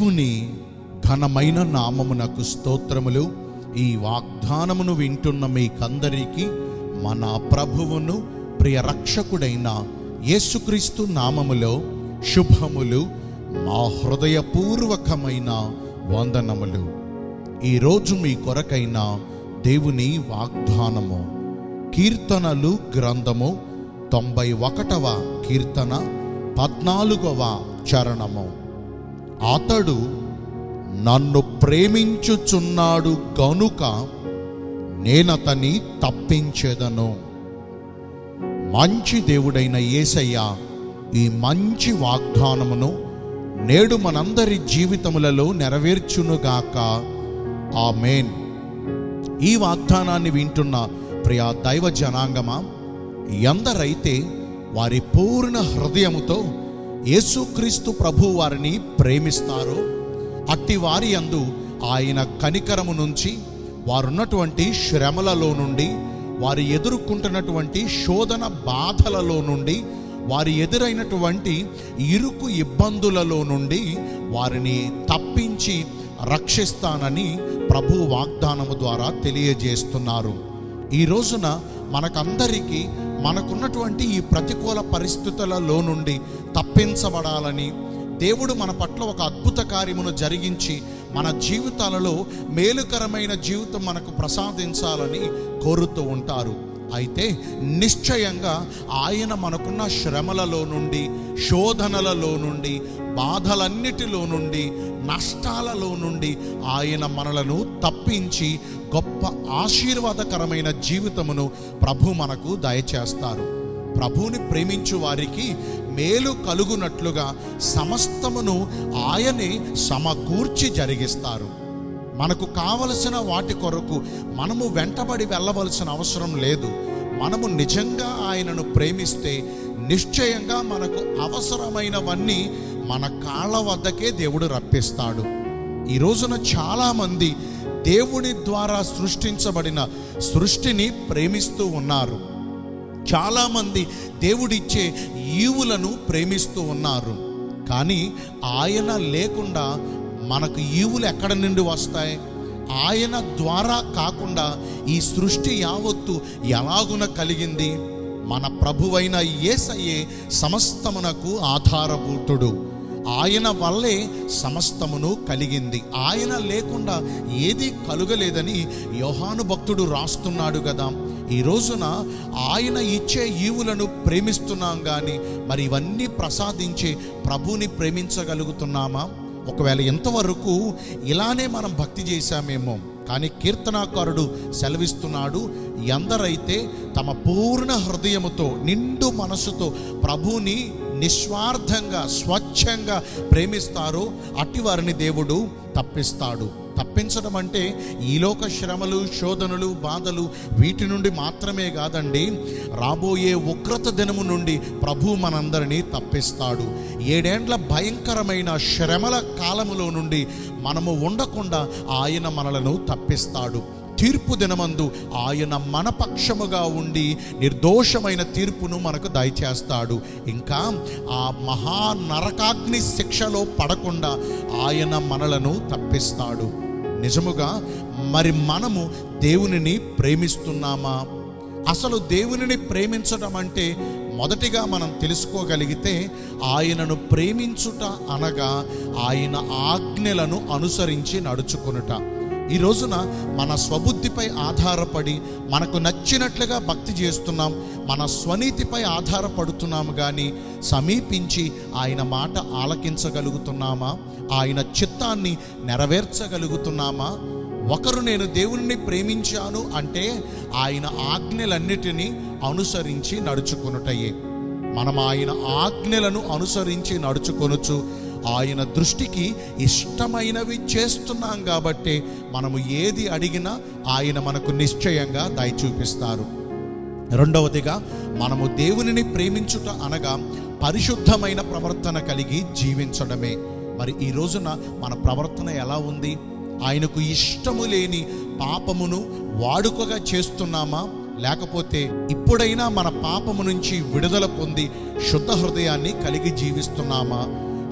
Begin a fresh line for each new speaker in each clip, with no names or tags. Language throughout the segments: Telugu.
దేవుని ఘనమైన నామమునకు స్తోత్రములు ఈ వాగ్దానమును వింటున్న మీకందరికీ మన ప్రభువును ప్రియ రక్షకుడైన యేసుక్రీస్తు నామములో శుభములు మా హృదయపూర్వకమైన వందనములు ఈరోజు మీ కొరకైన దేవుని వాగ్దానము కీర్తనలు గ్రంథము తొంభై ఒకటవ కీర్తన పద్నాలుగవ చరణము అతడు నన్ను ప్రేమించుచున్నాడు గనుక నేనతని తప్పించేదను మంచి దేవుడైన యేసయ్య ఈ మంచి వాగ్దానమును నేడు మనందరి జీవితములలో నెరవేర్చునుగాక ఆమేన్ ఈ వాగ్దానాన్ని వింటున్న ప్రియా దైవ జనాంగమా ఎందరైతే వారి పూర్ణ హృదయముతో యేసుక్రీస్తు ప్రభు వారిని ప్రేమిస్తారో అట్టి వారి యందు ఆయన కనికరము నుంచి వారున్నటువంటి శ్రమలలో నుండి వారు ఎదుర్కొంటున్నటువంటి శోధన బాధలలో నుండి వారి ఎదురైనటువంటి ఇరుకు ఇబ్బందులలో నుండి వారిని తప్పించి రక్షిస్తానని ప్రభు వాగ్దానము ద్వారా తెలియజేస్తున్నారు ఈ రోజున మనకందరికీ మనకున్నటువంటి ఈ ప్రతికూల పరిస్థితులలో నుండి తప్పించబడాలని దేవుడు మన పట్ల ఒక అద్భుత కార్యమును జరిగించి మన జీవితాలలో మేలుకరమైన జీవితం మనకు ప్రసాదించాలని కోరుతూ ఉంటారు అయితే నిశ్చయంగా ఆయన మనకున్న శ్రమలలో నుండి శోధనలలో నుండి బాధలన్నిటిలో నుండి నష్టాలలో నుండి ఆయన మనలను తప్పించి గొప్ప ఆశీర్వాదకరమైన జీవితమును ప్రభు మనకు దయచేస్తారు ప్రభువుని ప్రేమించు వారికి మేలు కలుగునట్లుగా సమస్తమును ఆయనే సమకూర్చి జరిగిస్తారు మనకు కావలసిన వాటి కొరకు మనము వెంటబడి వెళ్ళవలసిన అవసరం లేదు మనము నిజంగా ఆయనను ప్రేమిస్తే నిశ్చయంగా మనకు అవసరమైనవన్నీ మన కాళ్ళ వద్దకే దేవుడు రప్పిస్తాడు ఈ రోజున చాలామంది దేవుని ద్వారా సృష్టించబడిన సృష్టిని ప్రేమిస్తూ ఉన్నారు చాలామంది దేవుడిచ్చే ఈవులను ప్రేమిస్తూ ఉన్నారు కానీ ఆయన లేకుండా మనకు ఈవులు ఎక్కడ నుండి వస్తాయి ఆయన ద్వారా కాకుండా ఈ సృష్టి యావత్తు ఎలాగున కలిగింది మన ప్రభువైన యేసయ్యే సమస్తమునకు ఆధారభూతుడు ఆయన వల్లే సమస్తమును కలిగింది ఆయన లేకుండా ఏది కలుగలేదని యోహాను భక్తుడు రాస్తున్నాడు కదా ఈ రోజున ఆయన ఇచ్చే ఈవులను ప్రేమిస్తున్నాం కానీ మరి ఇవన్నీ ప్రసాదించే ప్రభుని ప్రేమించగలుగుతున్నామా ఒకవేళ ఎంతవరకు ఇలానే మనం భక్తి చేశామేమో కానీ కీర్తనాకారుడు సెలవిస్తున్నాడు ఎందరైతే తమ పూర్ణ హృదయముతో నిండు మనసుతో ప్రభుని నిస్వార్థంగా స్వచ్ఛంగా ప్రేమిస్తారో అట్టి వారిని దేవుడు తప్పిస్తాడు తప్పించడం అంటే ఈలోక శ్రమలు శోధనలు బాధలు వీటి నుండి మాత్రమే కాదండి రాబోయే ఉగ్రత దినము నుండి ప్రభు మనందరినీ తప్పిస్తాడు ఏడేండ్ల భయంకరమైన శ్రమల కాలములో నుండి మనము ఉండకుండా ఆయన మనలను తప్పిస్తాడు తీర్పు దినమందు ఆయన మన పక్షముగా ఉండి నిర్దోషమైన తీర్పును మనకు దయచేస్తాడు ఇంకా ఆ మహా నరకాగ్ని శిక్షలో పడకుండా ఆయన మనలను తప్పిస్తాడు నిజముగా మరి మనము దేవునిని ప్రేమిస్తున్నామా అసలు దేవునిని ప్రేమించడం అంటే మొదటిగా మనం తెలుసుకోగలిగితే ఆయనను ప్రేమించుట అనగా ఆయన ఆజ్ఞలను అనుసరించి నడుచుకొనుట ఈ రోజున మన స్వబుద్ధిపై ఆధారపడి మనకు నచ్చినట్లుగా భక్తి చేస్తున్నాం మన స్వనీతిపై ఆధారపడుతున్నాము కానీ సమీపించి ఆయన మాట ఆలకించగలుగుతున్నామా ఆయన చిత్తాన్ని నెరవేర్చగలుగుతున్నామా ఒకరు నేను దేవుని ప్రేమించాను అంటే ఆయన ఆజ్ఞలన్నిటినీ అనుసరించి నడుచుకొనుటయే మనం ఆయన ఆజ్ఞలను అనుసరించి నడుచుకొనుచు ఆయన దృష్టికి ఇష్టమైనవి చేస్తున్నాం కాబట్టి మనము ఏది అడిగినా ఆయన మనకు నిశ్చయంగా దయ చూపిస్తారు రెండవదిగా మనము దేవునిని ప్రేమించుట అనగా పరిశుద్ధమైన ప్రవర్తన కలిగి జీవించడమే మరి ఈ రోజున మన ప్రవర్తన ఎలా ఉంది ఆయనకు ఇష్టము లేని పాపమును వాడుకగా చేస్తున్నామా లేకపోతే ఇప్పుడైనా మన పాపము నుంచి విడుదల పొంది శుద్ధ హృదయాన్ని కలిగి జీవిస్తున్నామా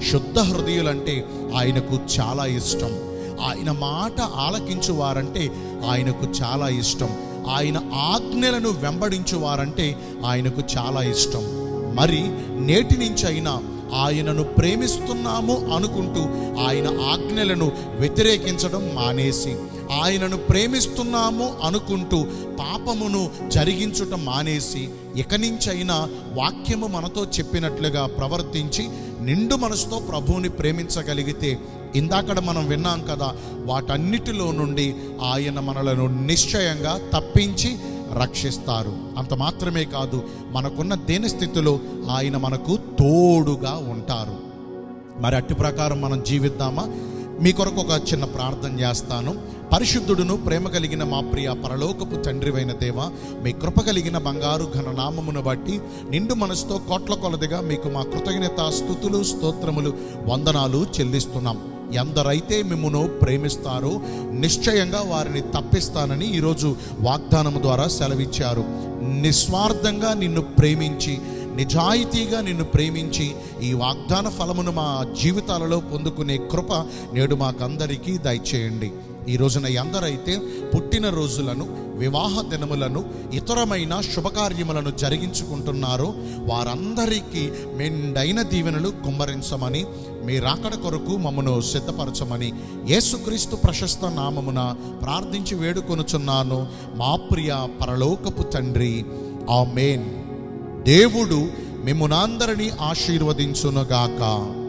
శుద్ధ హృదయులంటే ఆయనకు చాలా ఇష్టం ఆయన మాట ఆలకించువారంటే ఆయనకు చాలా ఇష్టం ఆయన ఆజ్ఞలను వెంబడించువారంటే ఆయనకు చాలా ఇష్టం మరి నేటి నుంచి అయినా ఆయనను ప్రేమిస్తున్నాము అనుకుంటూ ఆయన ఆజ్ఞలను వ్యతిరేకించడం మానేసి ఆయనను ప్రేమిస్తున్నాము అనుకుంటూ పాపమును జరిగించుట మానేసి ఇక నుంచైనా వాక్యము మనతో చెప్పినట్లుగా ప్రవర్తించి నిండు మనసుతో ప్రభువుని ప్రేమించగలిగితే ఇందాకడ మనం విన్నాం కదా వాటన్నిటిలో నుండి ఆయన మనలను నిశ్చయంగా తప్పించి రక్షిస్తారు అంత మాత్రమే కాదు మనకున్న దేని స్థితిలో ఆయన మనకు తోడుగా ఉంటారు మరి అట్టి ప్రకారం మనం జీవిద్దామా మీ కొరకు ఒక చిన్న ప్రార్థన చేస్తాను పరిశుద్ధుడును ప్రేమ కలిగిన మా ప్రియ పరలోకపు తండ్రివైన దేవ మీ కృప కలిగిన బంగారు ఘన నామమును బట్టి నిండు మనసుతో కోట్ల కొలదిగా మీకు మా కృతజ్ఞత స్థుతులు స్తోత్రములు వందనాలు చెల్లిస్తున్నాం ఎందరైతే మిమ్మును ప్రేమిస్తారో నిశ్చయంగా వారిని తప్పిస్తానని ఈరోజు వాగ్దానం ద్వారా సెలవిచ్చారు నిస్వార్థంగా నిన్ను ప్రేమించి నిజాయితీగా నిన్ను ప్రేమించి ఈ వాగ్దాన ఫలమును మా జీవితాలలో పొందుకునే కృప నేడు మాకందరికీ దయచేయండి ఈ రోజున ఎందరైతే పుట్టిన రోజులను వివాహ దినములను ఇతరమైన శుభకార్యములను జరిగించుకుంటున్నారో వారందరికీ మెండైన దీవెనలు కుమ్మరించమని మీ రాకడ కొరకు మమ్మను సిద్ధపరచమని యేసుక్రీస్తు ప్రశస్త నామమున ప్రార్థించి వేడుకొనుచున్నాను మా ప్రియ పరలోకపు తండ్రి ఆమేన్ దేవుడు మిమ్మునందరినీ ఆశీర్వదించునుగాక